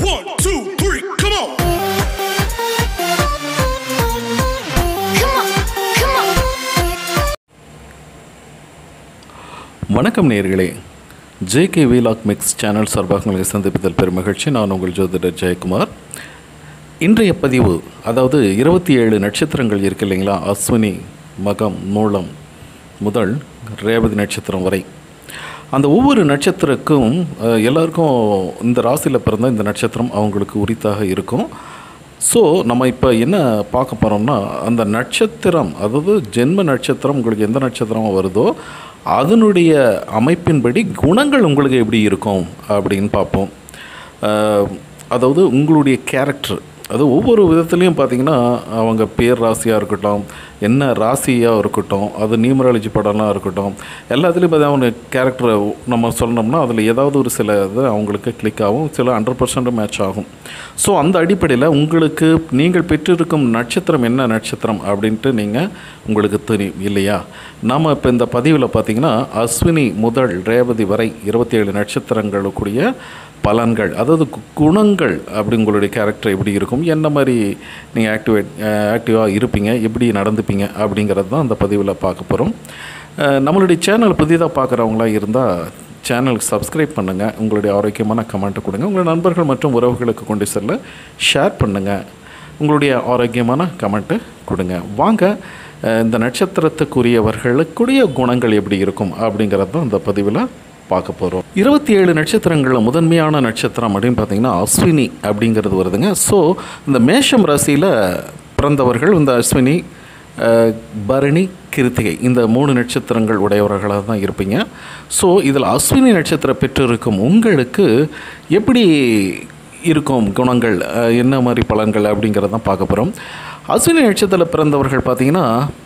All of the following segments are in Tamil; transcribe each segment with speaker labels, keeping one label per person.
Speaker 1: One, two, three, come on.
Speaker 2: Come on, come on.
Speaker 3: வணக்கம் நேயர்களே ஜேகே வீலாக் மிக்ஸ் சேனல் சார்பாக உங்களை சந்திப்பதில் பெரும் மகிழ்ச்சி நான் உங்கள் ஜோதிடர் ஜெயக்குமார் இன்றைய பதிவு அதாவது இருபத்தி ஏழு நட்சத்திரங்கள் இருக்கு இல்லைங்களா அஸ்வினி மகம் மூலம் முதல் ரேவதி நட்சத்திரம் வரை அந்த ஒவ்வொரு நட்சத்திரக்கும் அஹ், எல்லாருக்கும் இந்த ராசியில் பிறந்த இந்த நட்சத்திரம் அவங்களுக்கு உரித்தாக இருக்கும் ஸோ நம்ம இப்போ என்ன பார்க்க போகிறோம்னா அந்த நட்சத்திரம் அதாவது ஜென்ம நட்சத்திரம் உங்களுக்கு எந்த நட்சத்திரம் வருதோ அதனுடைய அமைப்பின்படி குணங்கள் உங்களுக்கு எப்படி இருக்கும் அப்படின்னு பார்ப்போம் அஹ், அதாவது உங்களுடைய கேரக்டர் அது ஒவ்வொரு விதத்துலேயும் பார்த்தீங்கன்னா அவங்க பேர் ராசியாக இருக்கட்டும் என்ன ராசியாக இருக்கட்டும் அது நியூமராலஜி படம்லாம் இருக்கட்டும் எல்லாத்துலேயும் பார்த்தா அவங்க கேரக்டரை நம்ம சொன்னோம்னா அதில் ஏதாவது ஒரு சில இது அவங்களுக்கு கிளிக் ஆகும் சில ஹண்ட்ரட் பர்சன்ட் மேட்ச் ஆகும் ஸோ அந்த அடிப்படையில் உங்களுக்கு நீங்கள் பெற்றிருக்கும் நட்சத்திரம் என்ன நட்சத்திரம் அப்படின்ட்டு நீங்கள் உங்களுக்கு தெரியும் இல்லையா நாம் இப்போ இந்த பதிவில் பார்த்தீங்கன்னா அஸ்வினி முதல் ரேவதி வரை இருபத்தி ஏழு நட்சத்திரங்களுக்குரிய பலன்கள் அதாவது கு- குணங்கள் அப்படி உங்களுடைய கேரக்டர் எப்படி இருக்கும் என்ன மாதிரி நீங்கள் ஆக்டிவேட் ஆக்டிவாக இருப்பீங்க எப்படி நடந்துப்பீங்க அப்படிங்கிறது தான் அந்த பதிவில் பார்க்க போகிறோம் நம்மளுடைய சேனல் புதிதாக பார்க்குறவங்களா இருந்தால் சேனலுக்கு சப்ஸ்கிரைப் பண்ணுங்கள் உங்களுடைய ஆரோக்கியமான கமெண்ட்டை கொடுங்க உங்கள் நண்பர்கள் மற்றும் உறவுகளுக்கு கொண்டு செல்ல ஷேர் பண்ணுங்கள் உங்களுடைய ஆரோக்கியமான கமெண்ட்டு கொடுங்க வாங்க அஹ், இந்த நட்சத்திரத்துக்குரியவர்களுக்குரிய குணங்கள் எப்படி இருக்கும் அப்படிங்கிறது தான் இந்த பதிவில் பார்க்க போகிறோம் இருபத்தி ஏழு நட்சத்திரங்களில் முதன்மையான நட்சத்திரம் அப்படின்னு பார்த்தீங்கன்னா அஸ்வினி அப்படிங்கிறது வருதுங்க ஸோ இந்த மேஷம் ராசியில் பிறந்தவர்கள் இந்த அஸ்வினி அஹ், பரணி கிருத்திகை இந்த மூணு நட்சத்திரங்கள் உடையவர்களாக தான் இருப்பீங்க ஸோ இதில் அஸ்வினி நட்சத்திரம் பெற்றிருக்கும் உங்களுக்கு எப்படி இருக்கும் குணங்கள் அஹ், என்ன மாதிரி பலன்கள் அப்படிங்கிறத தான் பார்க்க போகிறோம் அஸ்வினி நட்சத்திரத்தில் பிறந்தவர்கள் பார்த்தீங்கன்னா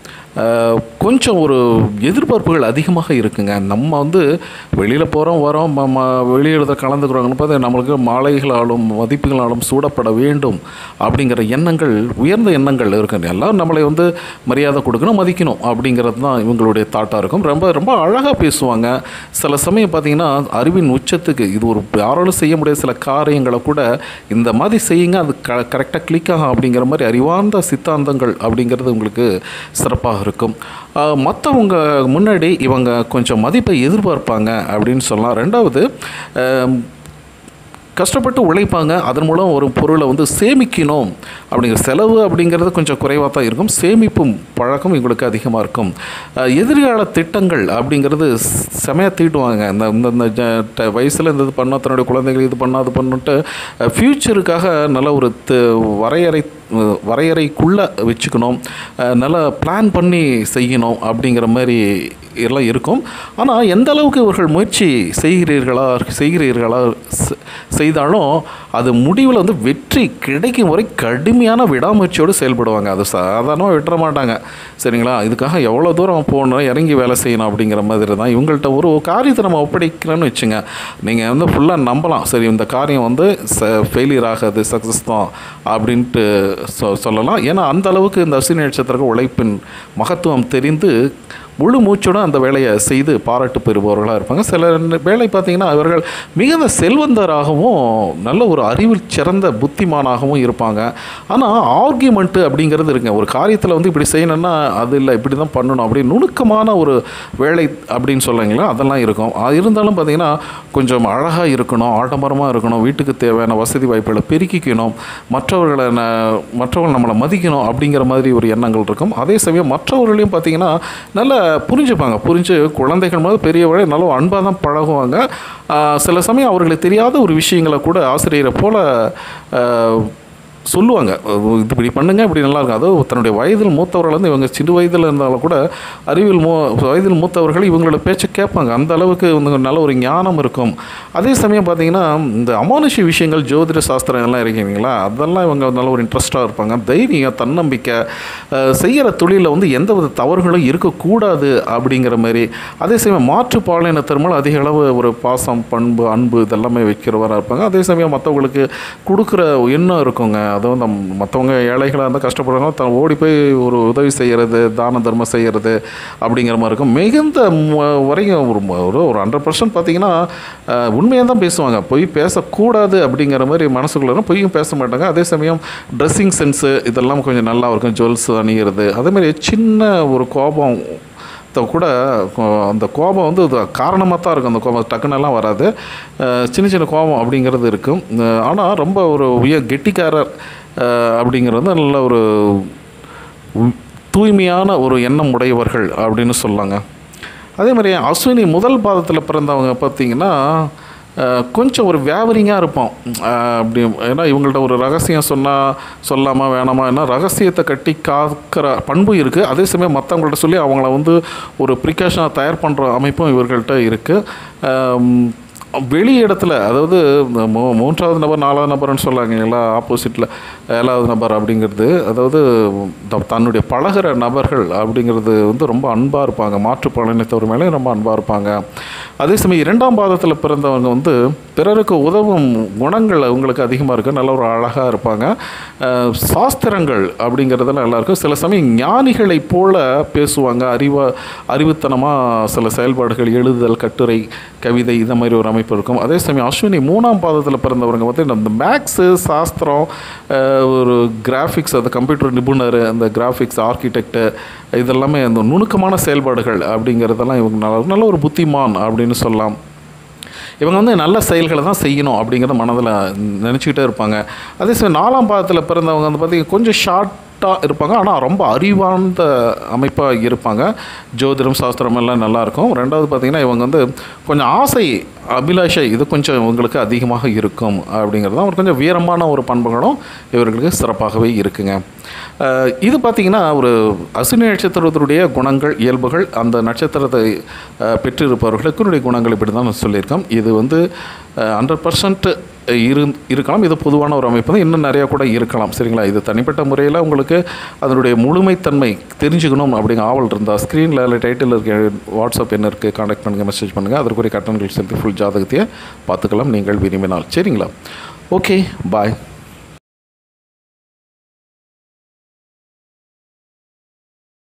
Speaker 3: அஹ், கொஞ்சம் ஒரு எதிர்பார்ப்புகள் அதிகமாக இருக்குங்க நம்ம வந்து வெளியில் போகிறோம் வரோம் ம- ம- வெளியில் கலந்துக்கிறோங்கன்னு பார்த்தா நம்மளுக்கு மாலைகளாலும் மதிப்புகளாலும் சூடப்பட வேண்டும் அப்படிங்கிற எண்ணங்கள் உயர்ந்த எண்ணங்கள் இருக்கு எல்லாம் நம்மளை வந்து மரியாதை கொடுக்கணும் மதிக்கணும் அப்படிங்கிறது தான் இவங்களுடைய தாட்டாக இருக்கும் ரொம்ப ரொம்ப அழகாக பேசுவாங்க சில சமயம் பார்த்தீங்கன்னா அறிவின் உச்சத்துக்கு இது ஒரு யாராலும் செய்ய முடியாத சில காரியங்களை கூட இந்த மாதிரி செய்யுங்க அது க கரெக்டாக கிளிக் ஆகும் அப்படிங்கிற மாதிரி அறிவார்ந்த சித்தாந்தங்கள் அப்படிங்கிறது உங்களுக்கு சிறப்பாக இருக்கும் மற்றவங்க முன்னாடி இவங்க கொஞ்சம் மதிப்பை எதிர்பார்ப்பாங்க அப்படின்னு சொல்லலாம் ரெண்டாவது ஆம், கஷ்டப்பட்டு உழைப்பாங்க அதன் மூலம் ஒரு பொருளை வந்து சேமிக்கணும் அப்படிங்கிற செலவு அப்படிங்கிறது கொஞ்சம் குறைவாக தான் இருக்கும் சேமிப்பும் பழக்கம் இவங்களுக்கு அதிகமாக இருக்கும் அஹ், எதிர்கால திட்டங்கள் அப்படிங்கிறது செமையாக தீட்டுவாங்க இந்த இந்த இந்த ஜ- ட- வயசில் இந்த இது பண்ணால் தன்னுடைய குழந்தைகள் இது பண்ணால் அது பண்ணுன்ட்டு ஃப்யூச்சருக்காக நல்ல ஒரு த- வரையறை அஹ், வரையறைக்குள்ளே வச்சுக்கணும் அஹ், நல்லா பிளான் பண்ணி செய்யணும் அப்படிங்கிற மாதிரி எல்லாம் இருக்கும் ஆனால் எந்த அளவுக்கு இவர்கள் முயற்சி செய்கிறீர்களா செய்கிறீர்களா செ- செய்தாலும் அது முடிவில் வந்து வெற்றி கிடைக்கும் வரை கடுமையான விடாமுயற்சியோடு செயல்படுவாங்க அது சாதாரணமாக விட்டுற மாட்டாங்க சரிங்களா இதுக்காக எவ்வளோ தூரம் போகணும் இறங்கி வேலை செய்யணும் அப்படிங்கிற மாதிரி தான் இவங்கள்ட்ட ஒரு காரியத்தை நம்ம ஒப்படைக்கிறோன்னு வச்சுங்க நீங்கள் வந்து ஃபுல்லாக நம்பலாம் சரி இந்த காரியம் வந்து ச ஃபெயிலியர் ஆகாது சக்ஸஸ் தான் அப்படின்ட்டு சொ சொல்லலாம் ஏன்னா அந்த அளவுக்கு இந்த அஸ்வினி நட்சத்திர உழைப்பின் மகத்துவம் தெரிந்து முழு மூச்சுடன் அந்த வேலையை செய்து பாராட்டு பெறுபவர்களாக இருப்பாங்க சில வேலை பார்த்தீங்கன்னா அவர்கள் மிகுந்த செல்வந்தராகவும் நல்ல ஒரு அறிவில் சிறந்த புத்திமானாகவும் இருப்பாங்க ஆனால் ஆர்கியூமெண்ட்டு அப்படிங்கிறது இருக்குங்க ஒரு காரியத்தில் வந்து இப்படி செய்யணும்னா அது இல்லை இப்படி தான் பண்ணணும் அப்படி நுணுக்கமான ஒரு வேலை அப்படின்னு சொல்லுங்களா அதெல்லாம் இருக்கும் அது இருந்தாலும் பார்த்தீங்கன்னா கொஞ்சம் அழகாக இருக்கணும் ஆடம்பரமாக இருக்கணும் வீட்டுக்கு தேவையான வசதி வாய்ப்புகளை பெருக்கிக்கணும் மற்றவர்களை ந- மற்றவர்கள் நம்மளை மதிக்கணும் அப்படிங்கிற மாதிரி ஒரு எண்ணங்கள் இருக்கும் அதே சமயம் மற்றவர்களையும் பார்த்தீங்கன்னா நல்ல புரிஞ்சுப்பாங்க புரிஞ்சு குழந்தைகள் முதல் பெரியவரை நல்ல அன்பாக தான் பழகுவாங்க ஆஹ் சில சமயம் அவர்களுக்கு தெரியாத ஒரு விஷயங்களை கூட ஆசிரியரை போல் சொல்லுவாங்க இது இப்படி பண்ணுங்க இப்படி நல்லா இருக்கும் அதுவும் தன்னுடைய வயதில் மூத்தவர்கள் வந்து இவங்க சிறு வயதில் இருந்தாலும் கூட அறிவில் மூ வயதில் மூத்தவர்கள் இவங்களோட பேச்சை கேட்பாங்க அந்த அளவுக்கு இவங்க நல்ல ஒரு ஞானம் இருக்கும் அதே சமயம் பார்த்தீங்கன்னா இந்த அமானுஷ்ய விஷயங்கள் ஜோதிட சாஸ்திரம் எல்லாம் இருக்கீங்களா அதெல்லாம் இவங்க நல்ல ஒரு இன்ட்ரெஸ்டாக இருப்பாங்க தைரியம் தன்னம்பிக்கை அஹ், செய்கிற தொழிலில் வந்து எந்த வித தவறுகளும் இருக்கக்கூடாது அப்படிங்கிற மாதிரி அதே சமயம் மாற்று பாலினத்தர் மேலே அதிக அளவு ஒரு பாசம் பண்பு அன்பு இதெல்லாமே வைக்கிறவராக இருப்பாங்க அதே சமயம் மற்றவங்களுக்கு கொடுக்குற எண்ணம் இருக்குங்க அதுவும் நம் மற்றவங்க ஏழைகளாக இருந்தால் கஷ்டப்படுறாங்க தான் ஓடி போய் ஒரு உதவி செய்கிறது தான தர்மம் செய்கிறது அப்படிங்கிற மாதிரி இருக்கும் மிகுந்த ம- வரைக்கும் ஒரு ம- ஒரு ஒரு ஹண்ட்ரட் பர்சன்ட் பார்த்தீங்கன்னா உண்மையாக தான் பேசுவாங்க பொய் பேசக்கூடாது அப்படிங்கிற மாதிரி மனசுக்குள்ள இருக்கும். பொய்யும் பேச மாட்டாங்க அதே சமயம் ட்ரெஸ்ஸிங் சென்ஸு இதெல்லாம் கொஞ்சம் நல்லா இருக்கும் ஜுவல்ஸ் அணிகிறது அதே மாதிரி சின்ன ஒரு கோபம் த கூட கோ- அந்த கோபம் வந்து இது காரணமாக தான் இருக்கும் அந்த கோபம் டக்குன்னெல்லாம் வராது அஹ் சின்ன சின்ன கோபம் அப்படிங்கிறது இருக்கும் ஆனால் ரொம்ப ஒரு உயர் கெட்டிக்காரர் அஹ் அப்படிங்கிறது வந்து நல்ல ஒரு உ- தூய்மையான ஒரு எண்ணம் உடையவர்கள் அப்படின்னு சொல்லாங்க அதே மாதிரி அஸ்வினி முதல் பாதத்தில் பிறந்தவங்க பார்த்தீங்கன்னா அஹ், கொஞ்சம் ஒரு வியாபரிங்காக இருப்போம் அஹ், அப்படி ஏன்னா இவங்கள்ட்ட ஒரு ரகசியம் சொன்னால் சொல்லாமா வேணாமா ஏன்னா ரகசியத்தை கட்டி காக்கிற பண்பு இருக்குது அதே சமயம் மற்றவங்கள்ட்ட சொல்லி அவங்கள வந்து ஒரு ப்ரிகாஷனாக தயார் பண்ணுற அமைப்பும் இவர்கள்ட்ட இருக்குது வெளி இடத்துல அதாவது இந்த மூ மூன்றாவது நபர் நாலாவது நபர்னு சொல்கிறாங்க இல்லைங்களா ஆப்போசிட்டில் ஏழாவது நபர் அப்படிங்கிறது அதாவது த- தன்னுடைய பழகுற நபர்கள் அப்படிங்கிறது வந்து ரொம்ப அன்பாக இருப்பாங்க மாற்றுப்பாலினத்தவர் மேலே ரொம்ப அன்பாக இருப்பாங்க அதே சமயம் இரண்டாம் பாதத்தில் பிறந்தவங்க வந்து பிறருக்கு உதவும் குணங்கள் அவங்களுக்கு அதிகமாக இருக்குது நல்ல ஒரு அழகாக இருப்பாங்க அஹ், சாஸ்திரங்கள் அப்படிங்கிறதெல்லாம் நல்லா இருக்கும் சில சமயம் ஞானிகளைப் போல பேசுவாங்க அறிவா அறிவுத்தனமாக சில செயல்பாடுகள் எழுதுதல் கட்டுரை கவிதை இந்த மாதிரி ஒரு அமைப்பு இருக்கும் அதே சமயம் அஸ்வினி மூணாம் பாதத்தில் பிறந்தவங்க வந்து இந்த மேக்ஸு சாஸ்திரம் அஹ், ஒரு கிராஃபிக்ஸ் அது கம்ப்யூட்டர் நிபுணர் அந்த கிராஃபிக்ஸ் ஆர்கிடெக்ட் இதெல்லாமே அந்த நுணுக்கமான செயல்பாடுகள் அப்படிங்கிறதெல்லாம் இவங்க நல்ல நல்ல ஒரு புத்திமான் அப்படின்னு சொல்லலாம் இவங்க வந்து நல்ல செயல்களை தான் செய்யணும் அப்படிங்கிறத மனதில் நினச்சிக்கிட்டே இருப்பாங்க அதே சமயம் நாலாம் பாதத்தில் பிறந்தவங்க வந்து பார்த்திங்கன்னா கொஞ்சம் ஷார்ட்டாக இருப்பாங்க ஆனால் ரொம்ப அறிவார்ந்த அமைப்பாக இருப்பாங்க ஜோதிடம் சாஸ்திரம் எல்லாம் நல்லாயிருக்கும் ரெண்டாவது பார்த்திங்கன்னா இவங்க வந்து கொஞ்சம் ஆசை அபிலாஷை இது கொஞ்சம் இவங்களுக்கு அதிகமாக இருக்கும் அப்படிங்கிறது தான் ஒரு கொஞ்சம் வீரமான ஒரு பண்புகளும் இவர்களுக்கு சிறப்பாகவே இருக்குங்க அஹ் இது பார்த்திங்கன்னா ஒரு அஸ்வினி நட்சத்திரத்தினுடைய குணங்கள் இயல்புகள் அந்த நட்சத்திரத்தை அஹ், பெற்றிருப்பவர்களுக்கு குணங்கள் இப்படி தான் நான் சொல்லியிருக்கோம் இது வந்து ஹண்ட்ரட் பர்சன்ட் இரு இருக்கலாம் இது பொதுவான ஒரு அமைப்பு தான் இன்னும் நிறையா கூட இருக்கலாம் சரிங்களா இது தனிப்பட்ட முறையில் உங்களுக்கு அதனுடைய முழுமைத்தன்மை தெரிஞ்சுக்கணும் அப்படிங்கிற ஆவல் இருந்தால் ஸ்க்ரீனில் இல்லை டைட்டில் இருக்க வாட்ஸ்அப் என்ன இருக்குது காண்டாக்ட் பண்ணுங்கள் மெசேஜ் பண்ணுங்கள் அதற்குரிய கட்டணங்கள் செலுத்தி ஃபுல் ஜாதகத்தையே பார்த்துக்கலாம் நீங்கள் விரும்பினால் சரிங்களா ஓகே பாய்